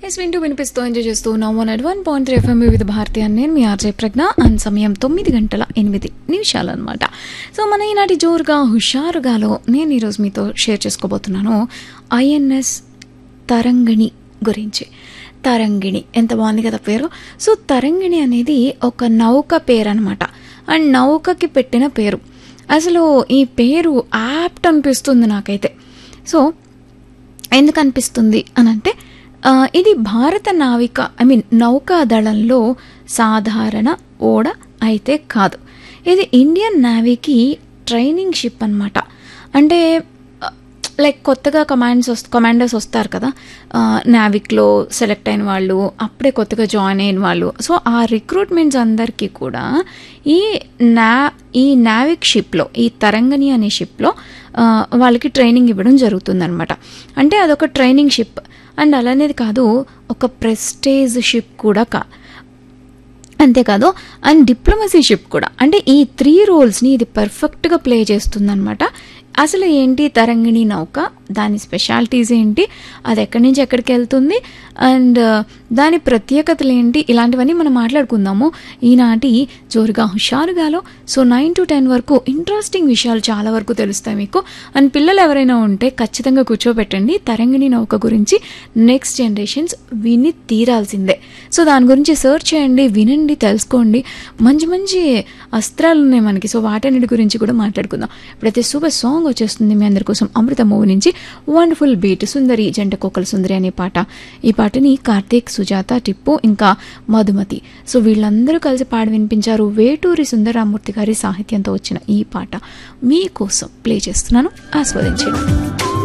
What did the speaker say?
yes వింటూ వినిపిస్తూ enjoy చేస్తూ now one at one point three FM Vividh Bharati అని నేను మీ ఆర్జే ప్రజ్ఞ అండ్ సమయం తొమ్మిది గంటల ఎనిమిది నిమిషాలు అనమాట సో మన ఈనాటి జోరుగా హుషారుగాలో నేను ఈరోజు మీతో షేర్ చేసుకోబోతున్నాను ఐఎన్ఎస్ తరంగిణి గురించి తరంగిణి ఎంత బాగుంది కదా పేరు సో తరంగిణి అనేది ఒక నౌక పేరు అనమాట అండ్ నౌకకి పెట్టిన పేరు అసలు ఈ పేరు యాప్ట్ అనిపిస్తుంది నాకైతే సో ఎందుకు అనిపిస్తుంది అని అంటే ఆ, ఇది భారత నావిక ఐ మీన్ నౌకాదళంలో సాధారణ ఓడ అయితే కాదు ఇది ఇండియన్ నావీకి ట్రైనింగ్ షిప్ అన్నమాట అంటే లైక్ కొత్తగా కమాండ్స్ వస్తు కమాండర్స్ వస్తారు కదా నావిక్లో సెలెక్ట్ అయిన వాళ్ళు అప్పుడే కొత్తగా జాయిన్ అయిన వాళ్ళు సో ఆ రిక్రూట్మెంట్స్ అందరికీ కూడా ఈ నా ఈ నావిక్ షిప్లో ఈ తరంగని అనే షిప్లో ఆ, వాళ్ళకి ట్రైనింగ్ ఇవ్వడం జరుగుతుందన్నమాట అంటే అదొక ట్రైనింగ్ షిప్ అండ్ అలానేది కాదు ఒక ప్రెస్టేజ్ షిప్ కూడా కా అంతేకాదు అండ్ డిప్లొమసీ షిప్ కూడా అంటే ఈ త్రీ రోల్స్ని ఇది పర్ఫెక్ట్గా ప్లే చేస్తుందన్నమాట అసలు ఏంటి తరంగిణి నౌక దాని స్పెషాలిటీస్ ఏంటి అది ఎక్కడి నుంచి ఎక్కడికి వెళ్తుంది అండ్ దాని ప్రత్యేకతలు ఏంటి ఇలాంటివన్నీ మనం మాట్లాడుకుందాము ఈనాటి జోరుగా హుషారుగాలో సో నైన్ టు టెన్ వరకు ఇంట్రెస్టింగ్ విషయాలు చాలా వరకు తెలుస్తాయి మీకు అండ్ పిల్లలు ఎవరైనా ఉంటే ఖచ్చితంగా కూర్చోబెట్టండి తరంగిణి నౌక గురించి నెక్స్ట్ జనరేషన్స్ విని తీరాల్సిందే సో దాని గురించి సెర్చ్ చేయండి వినండి తెలుసుకోండి మంచి మంచి అస్త్రాలు ఉన్నాయి మనకి సో వాటన్నిటి గురించి కూడా మాట్లాడుకుందాం ఇప్పుడైతే సూపర్ సాంగ్ వచ్చేస్తుంది మీ అందరి కోసం అమృత మూవీ నుంచి వండర్ఫుల్ బీట్ సుందరి జంట కోకల సుందరి అనే పాట ఈ పాటని కార్తీక్ సుజాత టిప్పు ఇంకా మధుమతి సో వీళ్ళందరూ కలిసి పాడి వినిపించారు వేటూరి సుందరరామూర్తి గారి సాహిత్యంతో వచ్చిన ఈ పాట మీకోసం ప్లే చేస్తున్నాను ఆస్వాదించండి